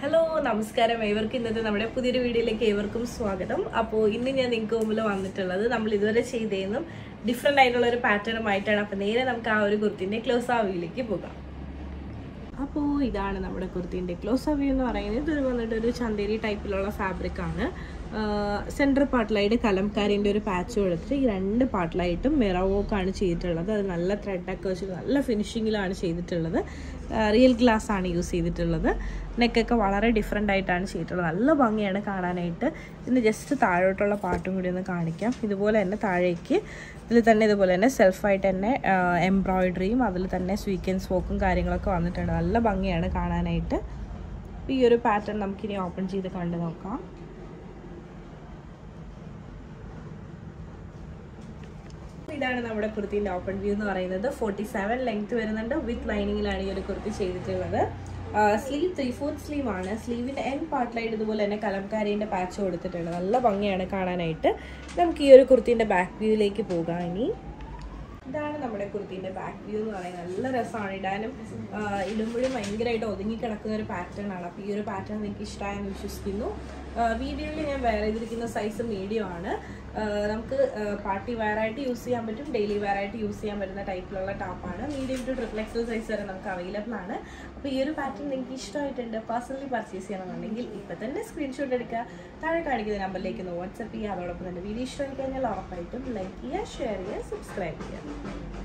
hello നമസ്കാരം ഏവർക്കും ഇന്നത്തെ നമ്മുടെ പുതിയൊരു വീഡിയോയിലേക്ക് ഏവർക്കും സ്വാഗതം അപ്പോൾ ഇന്ന് ഞാൻ നിങ്ങൾക്ക് മുമ്പിൽ വന്നിട്ടുള്ളത് നമ്മൾ ഇതുവരെ ചെയ്തതെന്നും ഡിഫറെൻ്റ് ആയിട്ടുള്ള ഒരു പാറ്റേണുമായിട്ടാണ് അപ്പോൾ നേരെ നമുക്ക് ആ ഒരു കുർത്തിൻ്റെ ക്ലോസ് ആവിയിലേക്ക് പോകാം അപ്പോൾ ഇതാണ് നമ്മുടെ കുർത്തിൻ്റെ ക്ലോസ് വ്യൂ എന്ന് പറയുന്നത് ഇത് വന്നിട്ട് ഒരു ചന്തേരി ടൈപ്പിലുള്ള ഫാബ്രിക് ആണ് സെൻറ്റർ പാർട്ടിലായിട്ട് കലംകാരിൻ്റെ ഒരു പാച്ച് കൊടുത്തിട്ട് ഈ രണ്ട് പാർട്ടിലായിട്ടും മിറ വർക്കാണ് ചെയ്തിട്ടുള്ളത് അത് നല്ല ത്രെഡൊക്കെ വെച്ച് നല്ല ഫിനിഷിങ്ങിലാണ് ചെയ്തിട്ടുള്ളത് റിയൽ ഗ്ലാസ് ആണ് യൂസ് ചെയ്തിട്ടുള്ളത് നെക്കൊക്കെ വളരെ ഡിഫറെൻ്റ് ആയിട്ടാണ് ചെയ്തിട്ടുള്ളത് നല്ല ഭംഗിയാണ് കാണാനായിട്ട് ഇതിന് ജസ്റ്റ് താഴോട്ടുള്ള പാട്ടും കൂടി ഒന്ന് കാണിക്കാം ഇതുപോലെ തന്നെ താഴേക്ക് ഇതിൽ തന്നെ ഇതുപോലെ തന്നെ സെൽഫായിട്ട് തന്നെ എംബ്രോയിഡറിയും അതിൽ തന്നെ സ്വീക്കൻസ് വർക്കും കാര്യങ്ങളൊക്കെ വന്നിട്ടുണ്ട് നല്ല ഭംഗിയാണ് കാണാനായിട്ട് ഈ ഒരു പാറ്റേൺ നമുക്കിനി ഓപ്പൺ ചെയ്ത് കണ്ടു നോക്കാം ഇതാണ് നമ്മുടെ കുർത്തിൻ്റെ ഓപ്പൺ വ്യൂ എന്ന് പറയുന്നത് ഫോർട്ടി സെവൻ ലെങ്ത് വരുന്നുണ്ട് വിത്ത് ലൈനിങ്ങിലാണ് ഈ ഒരു കുർത്തി ചെയ്തിട്ടുള്ളത് സ്ലീവ് ത്രീ ഫോർത്ത് സ്ലീവ് ആണ് സ്ലീവിൻ്റെ എൻ പാർട്ടിലായിട്ട് ഇതുപോലെ തന്നെ കലംകാരീൻ്റെ പാച്ച് കൊടുത്തിട്ടുണ്ട് നല്ല ഭംഗിയാണ് കാണാനായിട്ട് നമുക്ക് ഈ ഒരു കുർത്തിൻ്റെ ബാക്ക് വ്യൂയിലേക്ക് പോകാം ഇനി ഇതാണ് നമ്മുടെ കുർത്തീൻ്റെ ബാക്ക് വ്യൂ എന്ന് പറയുന്നത് നല്ല രസമാണ് ഇടാനും ഇടുമ്പോഴും ഭയങ്കരമായിട്ട് ഒതുങ്ങി കിടക്കുന്ന ഒരു പാറ്റേൺ ആണ് അപ്പോൾ ഈ ഒരു പാറ്റേൺ എനിക്ക് ഇഷ്ടമായെന്ന് വിശ്വസിക്കുന്നു വീഡിയോയിൽ ഞാൻ വെയർ ചെയ്തിരിക്കുന്ന സൈസ് മീഡിയം ആണ് നമുക്ക് പാർട്ടി വെയർ ആയിട്ട് യൂസ് ചെയ്യാൻ പറ്റും ഡെയിലി വെയർ ആയിട്ട് യൂസ് ചെയ്യാൻ പറ്റുന്ന ടൈപ്പിലുള്ള ടോപ്പാണ് medium to triple XL size വരെ നമുക്ക് അവൈലബിൾ ആണ് അപ്പോൾ ഈ ഒരു പാറ്റേൺ നിങ്ങൾക്ക് ഇഷ്ടമായിട്ടുണ്ട് പേഴ്സണലി പർച്ചേസ് ചെയ്യണമെന്നുണ്ടെങ്കിൽ ഇപ്പോൾ തന്നെ സ്ക്രീൻഷോട്ട് എടുക്കുക താഴെ കാണിക്കുന്ന നമ്പറിലേക്ക് ഒന്ന് വാട്സപ്പ് ചെയ്യുക അതോടൊപ്പം തന്നെ വീഡിയോ ഇഷ്ടമായി കഴിഞ്ഞാൽ ഉറപ്പായിട്ടും ലൈക്ക് ചെയ്യുക ഷെയർ ചെയ്യുക സബ്സ്ക്രൈബ് ചെയ്യുക